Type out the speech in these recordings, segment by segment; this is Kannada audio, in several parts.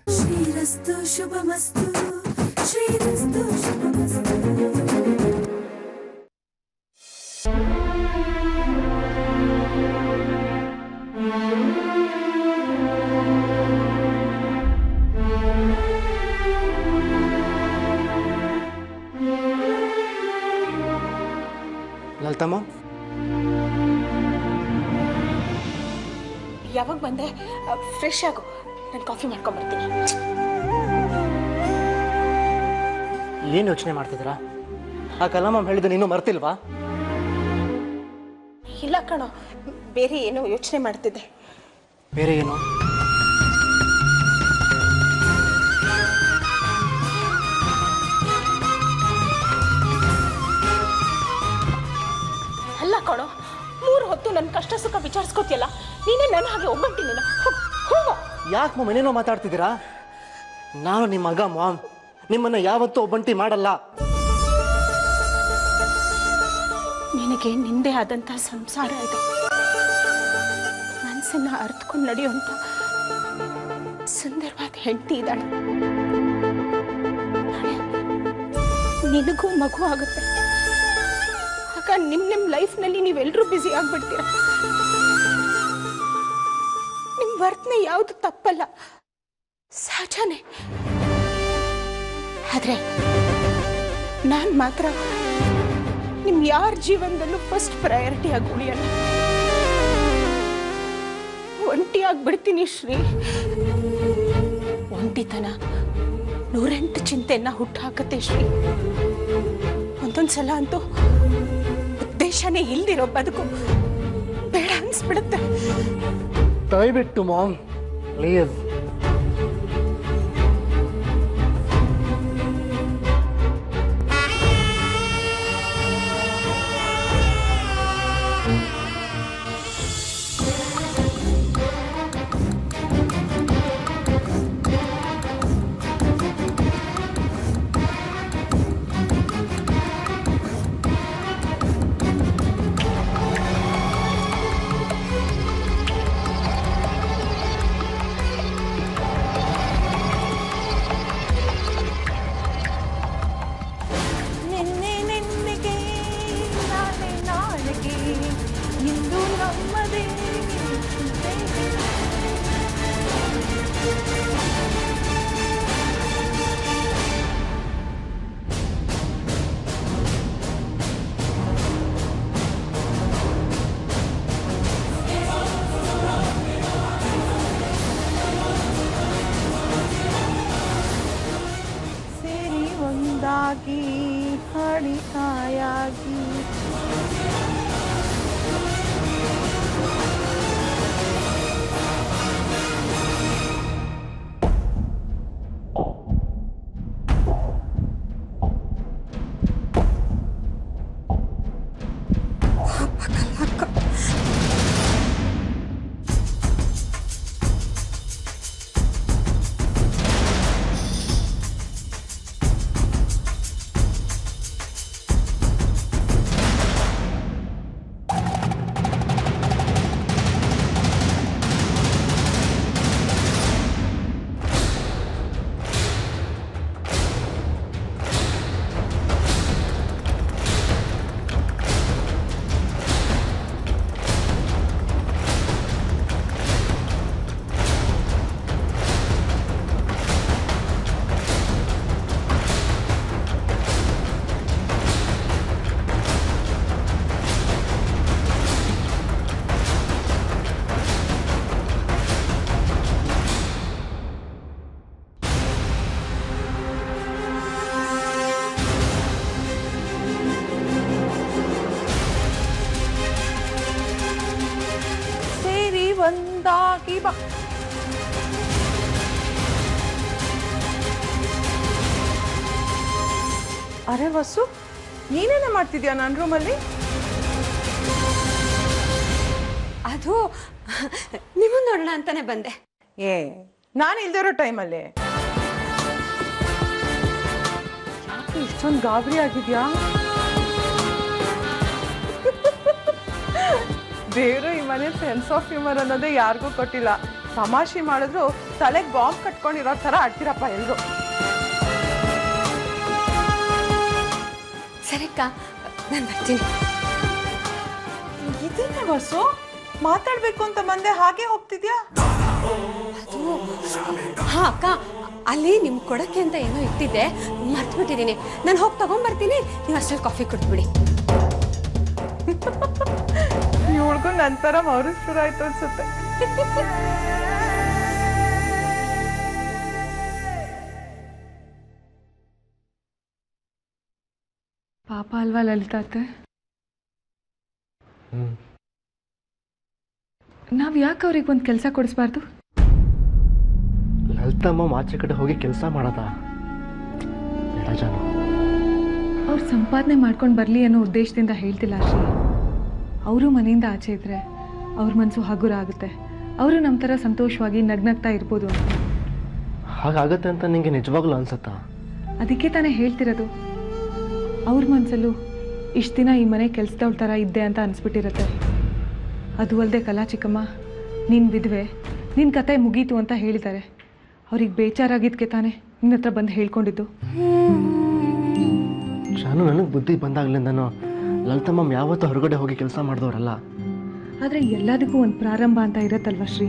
ಶ್ರೀರಸ್ತು ಶುಭಮಸ್ತು ಶ್ರೀರಸ್ತು ಶುಭಮಸ್ತು ಲಲಿತಮ್ಮ ಯಾವಾಗ ಬಂದೆ ಫ್ರೆಶ್ ಆಗು ನಾನು ಕಾಫಿ ಮಾಡ್ಕೊಂಬರ್ತೀನಿ ಏನು ಯೋಚನೆ ಮಾಡ್ತಿದ್ದೀರಾ ಆ ಕಲಾಮ ಹೇಳಿದ ನೀನು ಮರ್ತಿಲ್ವಾ ಇಲ್ಲ ಕಣೋ ಬೇರೆ ಏನೋ ಯೋಚನೆ ಮಾಡ್ತಿದ್ದೆ ಬೇರೆ ಏನು ಅಲ್ಲ ಕಣೋ ಮೂರು ಹೊತ್ತು ನನ್ನ ಕಷ್ಟ ಸುಖ ವಿಚಾರಿಸ್ಕೋತಿಯಲ್ಲ ನೀನೇ ನನ್ನ ಹಾಗೆ ಒಬ್ಬಂಟಿ ನೀನು ಹೋಗ್- ಹೋಗು ಯಾಕೆ ಮಾಮ್ ಏನೇನೋ ಮಾತಾಡ್ತಿದ್ದೀರಾ ನಾನು ನಿಮ್ಮ ಮಗ ಮಾಮ್ ನಿಮ್ಮನ್ನ ಯಾವತ್ತೂ ಒಬ್ಬಂಟಿ ಮಾಡಲ್ಲ ನಿನಗೆ ನಿಂದೇ ಆದಂಥ ಸಂಸಾರ ಇದೆ ಮನಸ್ಸನ್ನ ಅರ್ಥಕೊಂಡು ನಡೆಯುವಂಥ ಸುಂದರವಾದ ಹೆಂಡತಿ ಇದ್ದಾಳೆ ನಾಳೆ ನಿನಗೂ ಮಗು ಆಗುತ್ತೆ ಆಗ ನಿಮ್ಮ ನಿಮ್ಮ ಲೈಫ್ನಲ್ಲಿ ನೀವೆಲ್ಲರೂ ಬ್ಯುಸಿ ಆಗ್ಬಿಡ್ತೀರ ನಿಮ್ಮ ವರ್ತನೆ ಯಾವುದು ತಪ್ಪಲ್ಲ ಸಹಜನೇ ಆದ್ರೆ ನಾನು ಮಾತ್ರ ನಿಮ್ ಯಾರ ಜೀವನದಲ್ಲೂ ಫಸ್ಟ್ ಪ್ರಯಾರಿಟಿ ಆಗಿ ಉಳಿಯಲ್ಲ ಒಂಟಿ ಆಗ್ಬಿಡ್ತೀನಿ ಶ್ರೀ ಒಂಟಿತನ ನೂರೆಂಟು ಚಿಂತೆಯನ್ನ ಹುಟ್ಟಾಕತ್ತೆ ಶ್ರೀ ಒಂದೊಂದ್ಸಲ ಅಂತೂ ಉದ್ದೇಶನೇ ಇಲ್ದಿರೋ ಬದುಕು ಬೇಡ ಅನ್ಸ್ಬಿಡುತ್ತೆ ದಯವಿಟ್ಟು ಮಾಮ್ ಪ್ಲೀಸ್ ನಿನ್ನೆ ನಿನ್ನೆಗೆ ನಾಳೆ ನಾಳೆಗೆ ಇಂದು ನಮ್ಮದೇ ಸೇರಿ ಒಂದಾಗಿ ಹಳಿತಾಯಾಗಿ ಸೇರಿ ಒಂದಾಗಿ ಬಾ ಅರೆ ವಸು ನೀನೇನೆ ಮಾಡ್ತಿದ್ಯಾ ನನ್ನ ರೂಮಲ್ಲಿ ಅದು ನಿಮ್ಮನ್ನ ನೋಡೋಣ ಅಂತಾನೆ ಬಂದೆ ಏ ನಾನು ಇಲ್ದಿರೋ ಟೈಮಲ್ಲಿ ಯಾಕೆ ಇಷ್ಟೊಂದು ಗಾಬರಿ ಆಗಿದ್ಯಾ ದೇವರು ಈ ಮನೆ ಸೆನ್ಸ್ ಆಫ್ ಹ್ಯೂಮರ್ ಅನ್ನೋದೇ ಯಾರಿಗೂ ಕೊಟ್ಟಿಲ್ಲ ತಮಾಷೆ ಮಾಡಿದ್ರು ತಲೆಗೆ ಬಾಂಬ್ ಕಟ್ಕೊಂಡಿರೋ ಥರ ಆಡ್ತೀರಪ್ಪ ಎಲ್ರು ಸರಿಕ್ಕ ನಾನು ಬರ್ತೀನಿ ಇದೇನೆ ಬಸ್ಸು ಮಾತಾಡ್ಬೇಕು ಅಂತ ಬಂದೆ ಹಾಗೆ ಹೋಗ್ತಿದ್ಯಾ ಹಾ ಅಕ್ಕ ಅಲ್ಲಿ ನಿಮ್ ಕೊಡಕ್ಕೆ ಅಂತ ಏನೋ ಇಟ್ಟಿದ್ದೆ ಮರ್ತ್ಬಿಟ್ಟಿದ್ದೀನಿ ನಾನು ಹೋಗಿ ತಗೊಂಡ್ಬರ್ತೀನಿ ನೀವು ಅಷ್ಟರಲ್ಲಿ ಕಾಫಿ ಕುಡ್ದ್ಬಿಡಿ ಇವಳಿಗೂ ನಂತರ ಮರು ಶುರು ಆಯ್ತು ಅನ್ಸುತ್ತೆ ಪಾಪ ಅಲ್ವಾ ಲಲಿತಾತೆ ನಾವು ಯಾಕೆ ಅವ್ರಿಗೆ ಒಂದು ಕೆಲಸ ಕೊಡಿಸ್ಬಾರ್ದು ಲಲಿತಮ್ಮ ಆಚೆ ಕಡೆ ಹೋಗಿ ಕೆಲಸ ಮಾಡೋದಾ ಬೇಡ ಜಾನು ಅವ್ರು ಸಂಪಾದನೆ ಮಾಡ್ಕೊಂಡು ಬರಲಿ ಅನ್ನೋ ಉದ್ದೇಶದಿಂದ ಹೇಳ್ತಿಲ್ಲ ಅಷ್ಟೇ ಅವರು ಮನೆಯಿಂದ ಆಚೆ ಇದ್ರೆ ಅವ್ರ ಮನಸ್ಸು ಹಗುರ ಆಗುತ್ತೆ ಅವರು ನಮ್ಮ ಥರ ಸಂತೋಷವಾಗಿ ನಗ್ನಗ್ತಾ ಇರ್ಬೋದು ಅಂತ ಹಾಗಾಗತ್ತೆ ಅಂತ ನಿಂಗೆ ನಿಜವಾಗ್ಲೂ ಅನ್ಸತ್ತಾ ಅದಕ್ಕೆ ತಾನೇ ಹೇಳ್ತಿರೋದು ಅವ್ರ ಮನಸ್ಸಲ್ಲೂ ಇಷ್ಟು ದಿನ ಈ ಮನೆ ಕೆಲಸದವ್ಳ ಥರ ಇದ್ದೆ ಅಂತ ಅನಿಸ್ಬಿಟ್ಟಿರತ್ತೆ ಅದು ಅಲ್ಲದೆ ಕಲಾ ಚಿಕ್ಕಮ್ಮ ನೀನು ವಿಧವೆ ನಿನ್ನ ಕತೆ ಮುಗೀತು ಅಂತ ಹೇಳಿದ್ದಾರೆ ಅವ್ರಿಗೆ ಬೇಜಾರಾಗಿದ್ದಕ್ಕೆ ತಾನೇ ನಿನ್ನ ಹತ್ರ ಬಂದು ಹೇಳ್ಕೊಂಡಿದ್ದು ಜಾನು ನನಗೆ ಬುದ್ಧಿ ಬಂದಾಗ್ಲಿಂದನೂ ಲಲಿತಮ್ಮ ಯಾವತ್ತೂ ಹೊರಗಡೆ ಹೋಗಿ ಕೆಲಸ ಮಾಡಿದವರಲ್ಲ ಆದರೆ ಎಲ್ಲದಕ್ಕೂ ಒಂದು ಪ್ರಾರಂಭ ಅಂತ ಇರತ್ತಲ್ವ ಶ್ರೀ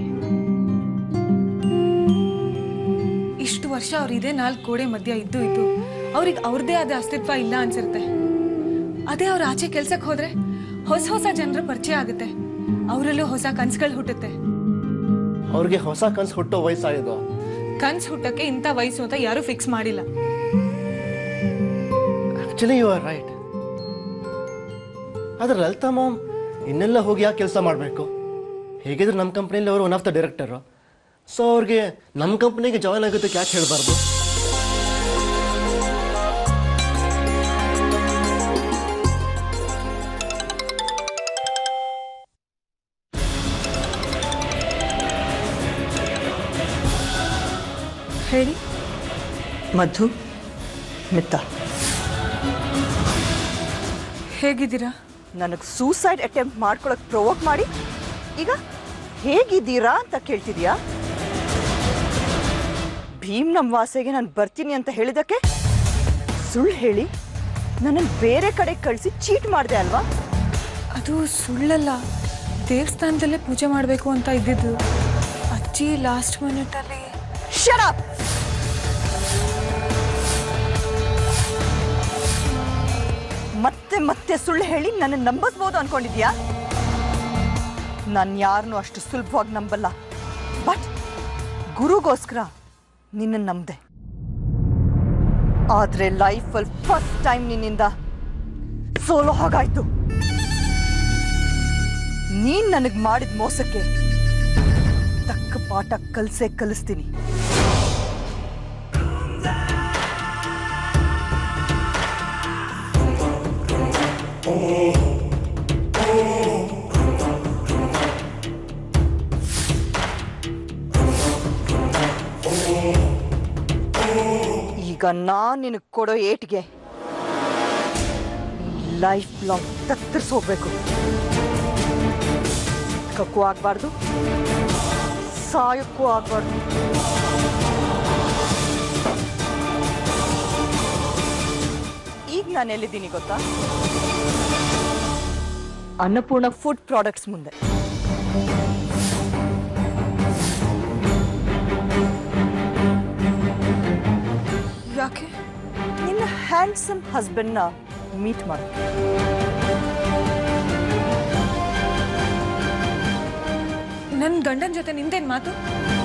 ಇಷ್ಟು ವರ್ಷ ಅವ್ರು ಇದೇ ನಾಲ್ಕು ಗೋಡೆ ಮಧ್ಯ ಇದ್ದು ಇದ್ದು ಅವ್ರಿಗೆ ಅವ್ರದ್ದೇ ಆದ ಅಸ್ತಿತ್ವ ಇಲ್ಲ ಅನ್ಸಿರುತ್ತೆ ಅದೇ ಅವ್ರ ಆಚೆ ಕೆಲ್ಸಕ್ಕೆ ಹೋದ್ರೆ ಹೊಸ ಹೊಸ ಜನರ ಪರಿಚಯ ಆಗುತ್ತೆ ಅವರಲ್ಲೂ ಹೊಸ ಕನ್ಸುಗಳು ಹುಟ್ಟುತ್ತೆ ಅವ್ರಿಗೆ ಹೊಸ ಕನ್ಸು ಹುಟ್ಟೋ ವಯಸ್ಸಾಗಿದ್ದು ಕನ್ಸು ಹುಟ್ಟಕ್ಕೆ ಇಂಥ ವಯಸ್ಸು ಅಂತ ಯಾರೂ ಫಿಕ್ಸ್ ಮಾಡಿಲ್ಲ ಆಕ್ಚುಲಿ ಯು ಆರ್ ರೈಟ್ ಆದ್ರೆ ಲಲಿತಾ ಮಾಮ್ ಇನ್ನೆಲ್ಲ ಹೋಗಿ ಯಾಕೆ ಕೆಲಸ ಮಾಡಬೇಕು ಹೇಗಿದ್ರು ನಮ್ಮ ಕಂಪ್ನಿಯಲ್ಲಿ ಅವರು one of the director so ಅವ್ರಿಗೆ ನಮ್ಮ ಕಂಪ್ನಿಗೆ ಜಾಯ್ನ್ ಆಗೋದಕ್ಕೆ ಯಾಕೆ ಹೇಳಬಾರ್ದು ಹೇಳಿ ಮಧು ಮಿತ್ತ ಹೇಗಿದ್ದೀರಾ ನನಗೆ ಸೂಸೈಡ್ ಅಟೆಂಪ್ಟ್ ಮಾಡ್ಕೊಳಕ್ ಪ್ರೊವೋಕ್ ಮಾಡಿ ಈಗ ಹೇಗಿದ್ದೀರಾ ಅಂತ ಕೇಳ್ತಿದ್ಯಾ ಭೀಮ್ ನಮ್ಮ ವಾಸೆಗೆ ನಾನು ಬರ್ತೀನಿ ಅಂತ ಹೇಳಿದಕ್ಕೆ ಸುಳ್ಳು ಹೇಳಿ ನನ್ನನ್ನು ಬೇರೆ ಕಡೆ ಕಳಿಸಿ ಚೀಟ್ ಮಾಡಿದೆ ಅಲ್ವಾ ಅದು ಸುಳ್ಳಲ್ಲ ದೇವಸ್ಥಾನದಲ್ಲೇ ಪೂಜೆ ಮಾಡಬೇಕು ಅಂತ ಇದ್ದಿದ್ದು ಅಜ್ಜಿ ಲಾಸ್ಟ್ ಮಿನಿಟಲ್ಲಿ ಶರಾಪ್ ಮತ್ತೆ ಮತ್ತೆ ಸುಳ್ಳು ಹೇಳಿ ನನ್ನ ನಂಬಿಸ್ಬೋದು ಅನ್ಕೊಂಡಿದ್ಯಾ ನಾನು ಯಾರನ್ನೂ ಅಷ್ಟು ಸುಲಭವಾಗಿ ನಂಬಲ್ಲ ಬಟ್ ಗುರುಗೋಸ್ಕರ ನಿನ್ನ ನಂಬ್ದೆ ಆದ್ರೆ ಲೈಫಲ್ಲಿ ಫಸ್ಟ್ ಟೈಮ್ ನಿನ್ನಿಂದ ಸೋಲೋ ಹಾಗಾಯ್ತು ನೀನ್ ನನಗೆ ಮಾಡಿದ ಮೋಸಕ್ಕೆ ತಕ್ಕ ಪಾಠ ಕಲ್ಸೇ ಕಲಿಸ್ತೀನಿ ಈಗ ನಾನ್ ನಿನಗೆ ಕೊಡೋ ಏಟ್ಗೆ ಲೈಫ್ ಲಾಂಗ್ ತತ್ತರಿಸಿ ಹೋಗ್ಬೇಕು ಕಕ್ಕೂ ಆಗ್ಬಾರ್ದು ಸಾಯಕ್ಕೂ ಆಗ್ಬಾರ್ದು ಈಗ ನಾನು ಎಲ್ಲಿದ್ದೀನಿ ಗೊತ್ತಾ ಅನ್ನಪೂರ್ಣ ಫುಡ್ ಪ್ರಾಡಕ್ಟ್ಸ್ ಮುಂದೆ ಯಾಕೆ ನಿನ್ನ ಹ್ಯಾಂಡ್ಸಮ್ ಹಸ್ಬೆಂಡ್ನ ಮೀಟ್ ಮಾಡು ನನ್ನ ಗಂಡನ ಜೊತೆ ನಿಂದೇನು ಮಾತು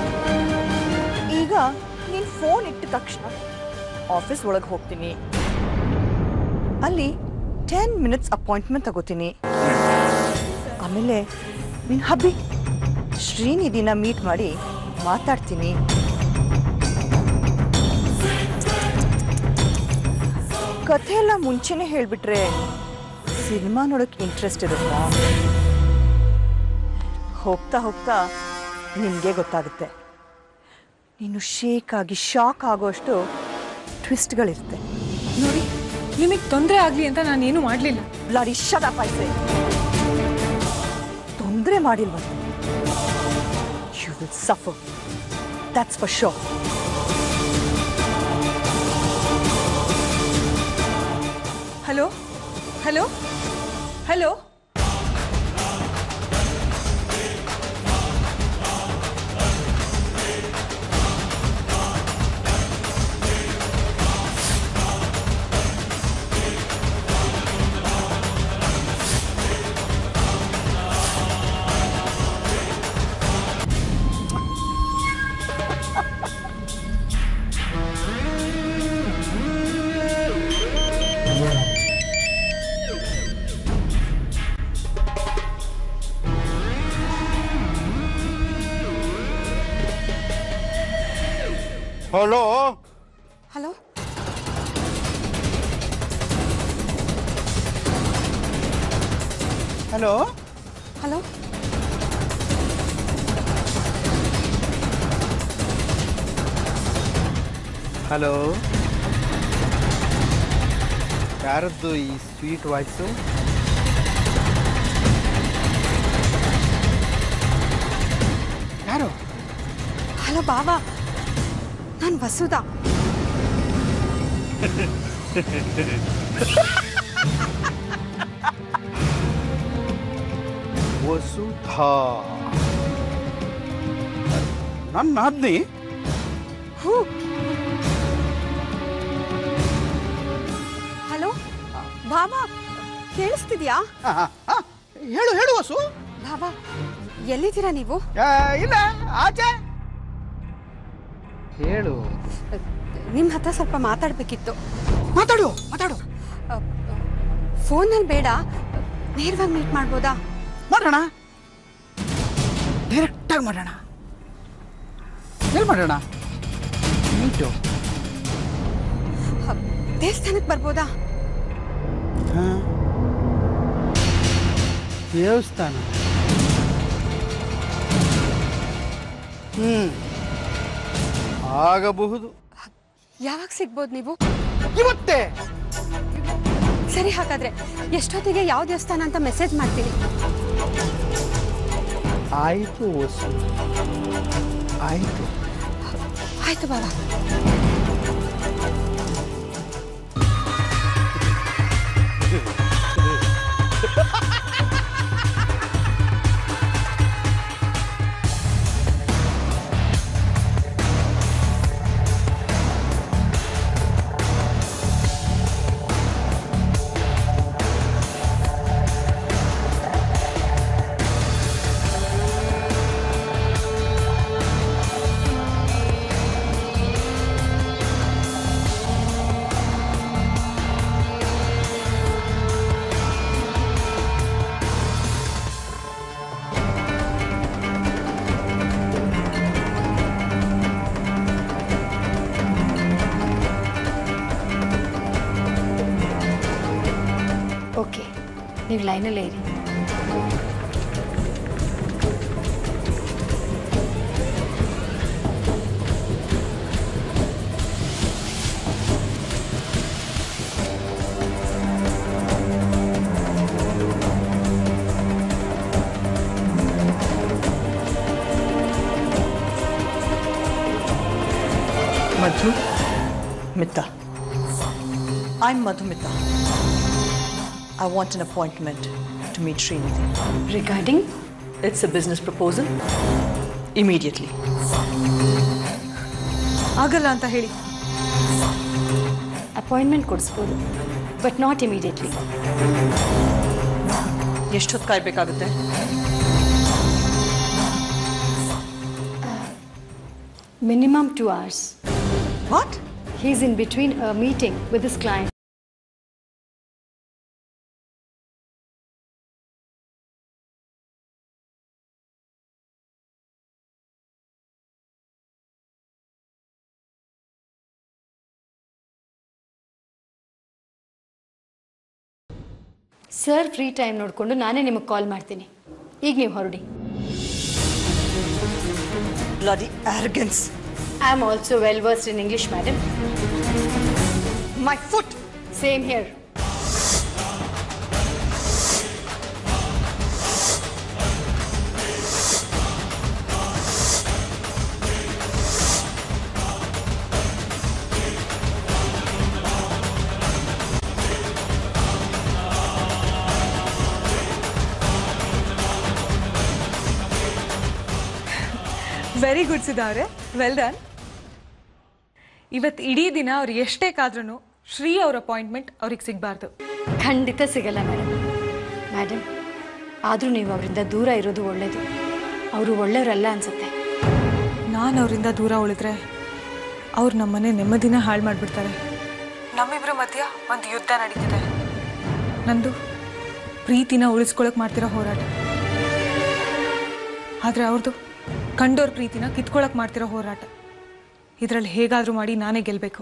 ಈಗ ನೀನು ಫೋನ್ ಇಟ್ಟ ತಕ್ಷಣ ಆಫೀಸ್ ಒಳಗೆ ಹೋಗ್ತೀನಿ ಅಲ್ಲಿ ಟೆನ್ ಮಿನಿಟ್ಸ್ ಅಪಾಯಿಂಟ್ಮೆಂಟ್ ತಗೋತೀನಿ ಆಮೇಲೆ ನಿನ್ನ ಹಬ್ಬಿ ಶ್ರೀನಿಧಿನ ಮೀಟ್ ಮಾಡಿ ಮಾತಾಡ್ತೀನಿ ಕಥೆ ಎಲ್ಲ ಮುಂಚೆನೇ ಹೇಳಿಬಿಟ್ರೆ ಸಿನಿಮಾ ನೋಡೋಕೆ ಇಂಟ್ರೆಸ್ಟ್ ಇರುತ್ತಾ ಹೋಗ್ತಾ ಹೋಗ್ತಾ ನಿನಗೆ ಗೊತ್ತಾಗುತ್ತೆ ನೀನು ಶೇಕ್ ಆಗಿ ಶಾಕ್ ಆಗೋಷ್ಟು ಟ್ವಿಸ್ಟ್ಗಳಿರುತ್ತೆ ನೋಡಿ ನಿಮಗೆ ತೊಂದರೆ ಆಗಲಿ ಅಂತ ನಾನೇನು ಮಾಡಲಿಲ್ಲ ಬ್ಲಡಿ ಶದ ಪಾಯ್ಸೆ ತೊಂದರೆ ಮಾಡಿಲ್ವ you will suffer that's for sure hello hello hello hello hello hello hello hello ಯಾರದ್ದು ಈ ಸ್ವೀಟ್ ವಾಯ್ಸು ಯಾರು ಹಲೋ ಬಾವಾ ನಾನು ವಸುಧಾ ವಸುಧಾ ನನ್ನ ನಾದ್ನಿ ಹಲೋ ಬಾಬಾ ಕೇಳಿಸ್ತಿದ್ಯಾ ಆ, ಆ, ಹೇಳು ಹೇಳು ವಸು ಬಾಬಾ ಎಲ್ಲಿದ್ದೀರಾ ನೀವು ಆ, ಇಲ್ಲ ಆಚೆ ಹೇಳು ನಿಮ್ಮ ಹತ್ರ ಸ್ವಲ್ಪ ಮಾತಾಡಬೇಕಿತ್ತು ಮಾತಾಡು ಮಾತಾಡು ಫೋನಲ್ಲಿ ಬೇಡ ನೇರವಾಗಿ ಮೀಟ್ ಮಾಡ್ಬೋದಾ ಮಾಡೋಣ ಡೈರೆಕ್ಟಾಗಿ ಮಾಡೋಣ ಎಲ್ಲಿ ಮಾಡೋಣ ಮೀಟು ದೇವಸ್ಥಾನಕ್ಕೆ ಬರ್ಬೋದಾ ದೇವಸ್ಥಾನ ಹ್ಮ್ ಆಗಬಹುದು ಯಾವಾಗ ಸಿಗ್ಬೋದು ನೀವು ಇವತ್ತೇ ಸರಿ ಹಾಗಾದ್ರೆ ಎಷ್ಟೊತ್ತಿಗೆ ಯಾವ ದೇವಸ್ಥಾನ ಅಂತ ಮೆಸೇಜ್ ಮಾಡ್ತೀನಿ ಆಯ್ತು ವಸು ಆಯ್ತು ಆಯ್ತು ಬಾಬಾ ಓಕೆ ನೀವು ಲೈನಲ್ಲೇ ಇರಿ Madhu Mitta. I'm Madhumita. I want an appointment to meet Srinidhi. Regarding It's a business proposal. Immediately. ಆಗಲ್ಲ ಅಂತ ಹೇಳಿ ಅಪಾಯಿಂಟ್ಮೆಂಟ್ ಕೊಡಿಸ್ಬೋದು ಬಟ್ ನಾಟ್ ಇಮಿಡಿಯೇಟ್ಲಿ ಎಷ್ಟೊತ್ತು ಕಾಯ್ಬೇಕಾಗುತ್ತೆ minimum two hours what he is in between a meeting with this client sir free time ನೋಡಿಕೊಂಡು ನಾನೇ ನಿಮಗೆ ಕಾಲ್ ಮಾಡ್ತೀನಿ ಈಗ ನೀವು ಹೊರಡಿ Bloody arrogance. I am also well versed in English madam My foot! Same here very good Sudha ಅವರೇ ವೆಲ್ ಡನ್ ಇವತ್ತು ಇಡೀ ದಿನ ಅವ್ರು ಎಷ್ಟೇ ಕಾದ್ರೂ ಶ್ರೀ ಅವ್ರ ಅಪಾಯಿಂಟ್ಮೆಂಟ್ ಅವ್ರಿಗೆ ಸಿಗಬಾರ್ದು ಖಂಡಿತ ಸಿಗಲ್ಲ ಮೇಡಮ್ ಮೇಡಮ್ ಆದರೂ ನೀವು ಅವರಿಂದ ದೂರ ಇರೋದು ಒಳ್ಳೆಯದು ಅವರು ಒಳ್ಳೆಯವರಲ್ಲ ಅನ್ಸುತ್ತೆ ನಾನು ಅವರಿಂದ ದೂರ ಉಳಿದ್ರೆ ಅವ್ರು ನಮ್ಮನೆ ನೆಮ್ಮದಿನ ಹಾಳು ಮಾಡಿಬಿಡ್ತಾರೆ ನಮ್ಮಿಬ್ಬರ ಮಧ್ಯ ಒಂದು ಯುದ್ಧ ನಡೀತಿದೆ ನಂದು ಪ್ರೀತಿನ ಉಳಿಸ್ಕೊಳಕ್ ಮಾಡ್ತಿರೋ ಹೋರಾಟ ಆದರೆ ಅವ್ರದ್ದು ಕಂಡೋರ್ ಪ್ರೀತಿನ ಕಿತ್ಕೊಳಕ್ ಮಾಡ್ತಿರೋ ಹೋರಾಟ ಇದರಲ್ಲಿ ಹೇಗಾದರೂ ಮಾಡಿ ನಾನೇ ಗೆಲ್ಲಬೇಕು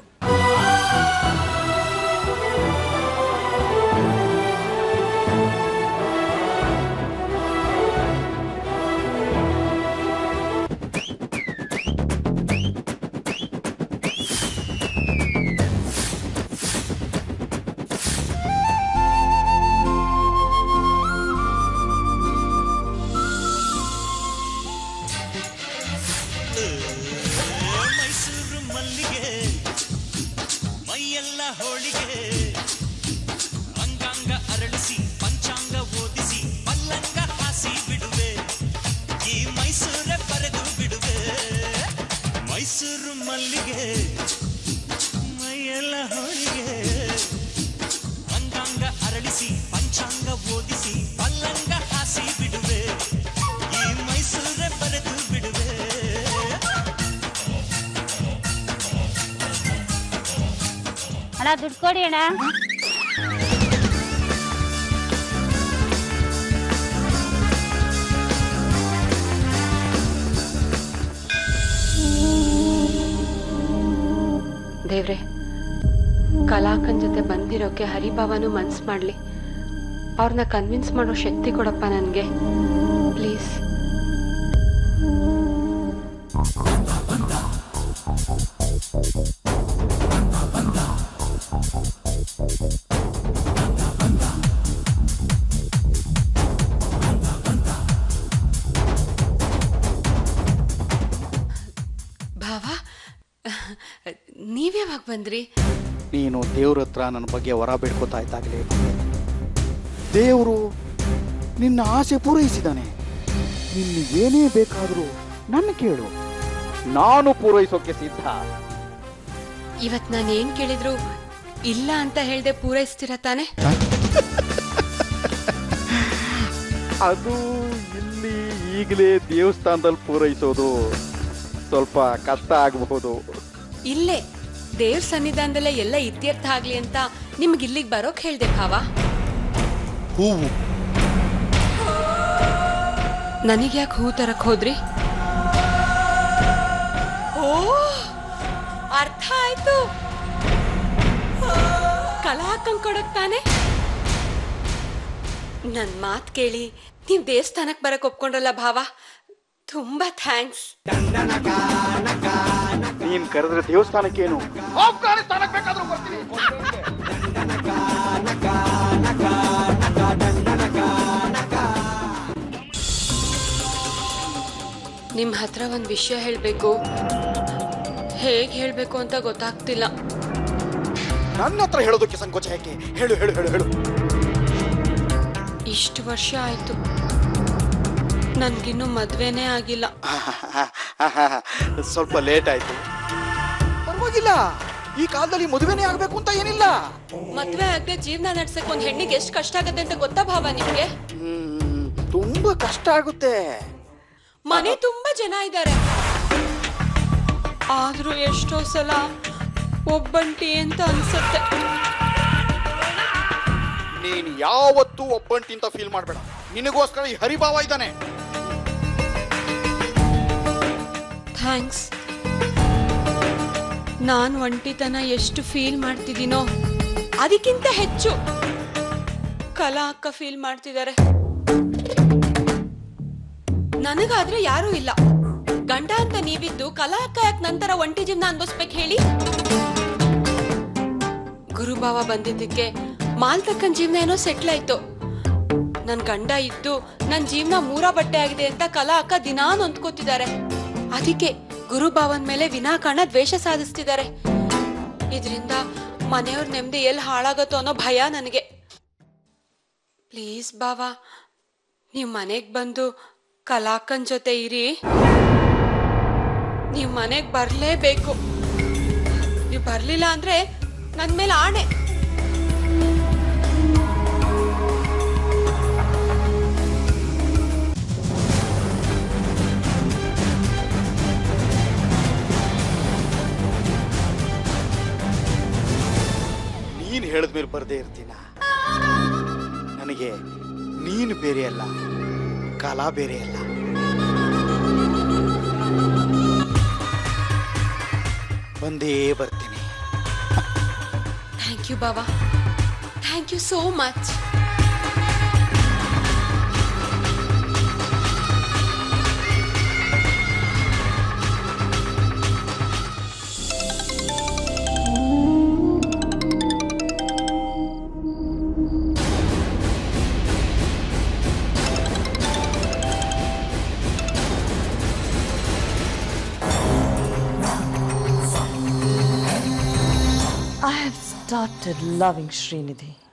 ಮೈಸೂರು ಮಲ್ಲಿಗೆ ಮೈಯೆಲ್ಲ ಹೋಳಿಗೆ ಅಂಗಾಂಗ ಅರಳಿಸಿ ಪಂಚಾಂಗ ಓದಿಸಿ ಪಲ್ಲಂಗ ಹಾಸಿ ಬಿಡುವೆ ಈ ಮೈಸೂರೇ ಬರೆದು ಬಿಡುವೆ ಮೈಸೂರು ಮಲ್ಲಿಗೆ ಮೈಯೆಲ್ಲ ಹೋಳಿಗೆ ಅಂಗಾಂಗ ಅರಳಿಸಿ ಪಂಚಾಂಗ ಓದಿಸಿ ಪಲ್ಲಂಗ ಹಾಸಿ ಬಿಡುವೆ ಈ ಮೈಸೂರೇ ಬರೆದು ಬಿಡುವೆ ಅಣ್ಣ ದುಡ್ಡು ಕೊಡಿ ಅಣ್ಣ ದೇವ್ರೆ ಕಲಾಕನ್ ಜೊತೆ ಬಂದಿರೋಕೆ ಹರಿಭಾವನು ಮನ್ಸು ಮಾಡಲಿ ಅವ್ರನ್ನ ಕನ್ವಿನ್ಸ್ ಮಾಡೋ ಶಕ್ತಿ ಕೊಡಪ್ಪ ನನಗೆ ಪ್ಲೀಸ್ ಭಾವ ನೀವ್ಯಾವಾಗ ಬಂದ್ರಿ ನೀನು ದೇವ್ರ ಹತ್ರ ನನ್ನ ಬಗ್ಗೆ ವರ ಬೇಡ್ಕೋತಾ ಇದ್ದಾಗಲೇ ದೇವರು ನಿನ್ನ ಆಸೆ ಪೂರೈಸಿದಾನೆ ನಿನ್ನ ಏನೇ ಬೇಕಾದರೂ ನನ್ನ ಕೇಳು ನಾನು ಪೂರೈಸೋಕೆ ಸಿದ್ಧ ಇವತ್ ನಾನು ಏನ್ ಕೇಳಿದ್ರು ಇಲ್ಲ ಅಂತ ಹೇಳ್ದೆ ಪೂರೈಸ್ತೀರ ತಾನೆ ಅದು ಇಲ್ಲಿ ಈಗಲೇ ದೇವಸ್ಥಾನದಲ್ಲಿ ಪೂರೈಸೋದು ಸ್ವಲ್ಪ ಕಷ್ಟ ಆಗಬಹುದು ಇಲ್ಲೇ ದೇವ್ರ ಸನ್ನಿಧಾನದಲ್ಲೇ ಎಲ್ಲ ಇತ್ಯರ್ಥ ಆಗ್ಲಿ ಅಂತ ನಿಮ್ಗೆ ಇಲ್ಲಿಗೆ ಬರೋಕ್ ಹೇಳ್ದೆ ಭಾವ ಹೂವು ನನಗ್ಯಾಕೆ ಹೂ ತರಕ್ ಹೋದ್ರಿ ಓ ಅರ್ಥ ಆಯ್ತು ಕಲಾ ಹಾಕಂಗ್ ಕೊಡಕ್ ತಾನೆ ನನ್ ಮಾತ್ ಕೇಳಿ ನೀವ್ ದೇವಸ್ಥಾನಕ್ ಬರಕ್ ಒಪ್ಕೊಂಡ್ರಲ್ಲ ಭಾವ ತುಂಬಾ ಥ್ಯಾಂಕ್ಸ್ ನೀನ್ ಕರೆದ್ರೆ ದೇವಸ್ಥಾನಕ್ಕೇನು ನಿಮ್ ಹತ್ರ ಒಂದ್ ವಿಷಯ ಹೇಳ್ಬೇಕು ಹೇಗ್ ಹೇಳ್ಬೇಕು ಅಂತ ಗೊತ್ತಾಗ್ತಿಲ್ಲ ನನ್ನ ಹತ್ರ ಹೇಳೋದಕ್ಕೆ ಸಂಕೋಚ ಯಾಕೆ ಹೇಳು ಹೇಳು ಹೇಳು ಹೇಳು ಇಷ್ಟು ವರ್ಷ ಆಯ್ತು ನನ್ಗಿನ್ನೂ ಮದ್ವೆನೇ ಆಗಿಲ್ಲ ಸ್ವಲ್ಪ ಲೇಟ್ ಆಯ್ತು ಪರವಾಗಿಲ್ಲ ಈ ಕಾಲದಲ್ಲಿ ಮದುವೆನೇ ಆಗ್ಬೇಕು ಅಂತ ಏನಿಲ್ಲ ಮದ್ವೆ ಆಗದೆ ಜೀವನ ನಡ್ಸಕ್ ಒಂದ್ ಹೆಣ್ಣಿಗೆ ಎಷ್ಟು ಕಷ್ಟ ಆಗತ್ತೆ ಅಂತ ಗೊತ್ತಾ ಭಾವ ನಿಮ್ಗೆ ಹ್ಮ್, ತುಂಬಾ ಕಷ್ಟ ಆಗುತ್ತೆ ಮನೆ ತುಂಬಾ ಜನ ಇದ್ದಾರೆ ಆದ್ರೂ ಎಷ್ಟೋ ಸಲ ಒಬ್ಬಂಟಿ ಅಂತ ಅನ್ಸುತ್ತೆ ನೀನ್ ಯಾವತ್ತೂ ಒಬ್ಬಂಟಿಂತ ಫೀಲ್ ಮಾಡಬೇಡ ನಿನಗೋಸ್ಕರ ಈ ಹರಿಭಾವ ಇದ್ದಾನೆ ಥ್ಯಾಂಕ್ಸ್ ನಾನ್ ಒಂಟಿತನ ಎಷ್ಟು ಫೀಲ್ ಮಾಡ್ತಿದ್ದೀನೋ ಅದಕ್ಕಿಂತ ಹೆಚ್ಚು ಕಲಾ ಅಕ್ಕ ಫೀಲ್ ಮಾಡ್ತಿದ್ದಾರೆ ನನಗಾದ್ರೆ ಯಾರೂ ಇಲ್ಲ ಗಂಡ ಅಂತ ನೀವಿದ್ದು ಕಲಾ ಅಕ್ಕ ಯಾಕೆ ನಂತರ ಒಂಟಿ ಜೀವನ ಅನ್ಭವಿಸ್ಬೇಕು ಹೇಳಿ ಗುರುಭಾವ ಬಂದಿದ್ದಕ್ಕೆ ಮಾಲ್ತಕ್ಕನ್ ಜೀವನ ಏನೋ ಸೆಟ್ಲ್ ಆಯ್ತು ನನ್ ಗಂಡ ಇದ್ದು ನನ್ ಜೀವನ ಮೂರ ಬಟ್ಟೆ ಆಗಿದೆ ಅಂತ ಕಲಾ ಅಕ್ಕ ದಿನಾ ನೊಂದ್ಕೋತಿದ್ದಾರೆ ಅದಕ್ಕೆ ಗುರುಭಾವನ್ ಮೇಲೆ ವಿನಾಕಾರಣ ದ್ವೇಷ ಸಾಧಿಸ್ತಿದ್ದಾರೆ ಇದರಿಂದ ಮನೆಯವ್ರ ನೆಮ್ಮದಿ ಎಲ್ಲಿ ಹಾಳಾಗತ್ತೋ ಅನ್ನೋ ಭಯ ನನಗೆ ಪ್ಲೀಸ್ ಬಾವಾ ನೀವು ಮನೆಗೆ ಬಂದು ಕಲಾಕನ್ ಜೊತೆ ಇರಿ ನೀವು ಮನೆಗೆ ಬರಲೇಬೇಕು ನೀವು ಬರಲಿಲ್ಲ ಅಂದ್ರೆ ನನ್ನ ಮೇಲೆ ಆಣೆ ನೀನು ಹೇಳಿದ್ಮೇಲೆ ಬರದೇ ಇರ್ತೀನ ನನಗೆ ನೀನು ಬೇರೆ ಅಲ್ಲ ಕಲಾ ಬೇರೆ ಅಲ್ಲ ಬಂದೇ ಬರ್ತೀನಿ ಥ್ಯಾಂಕ್ ಯು ಬಾಬಾ thank you so much I have started loving Srinidhi.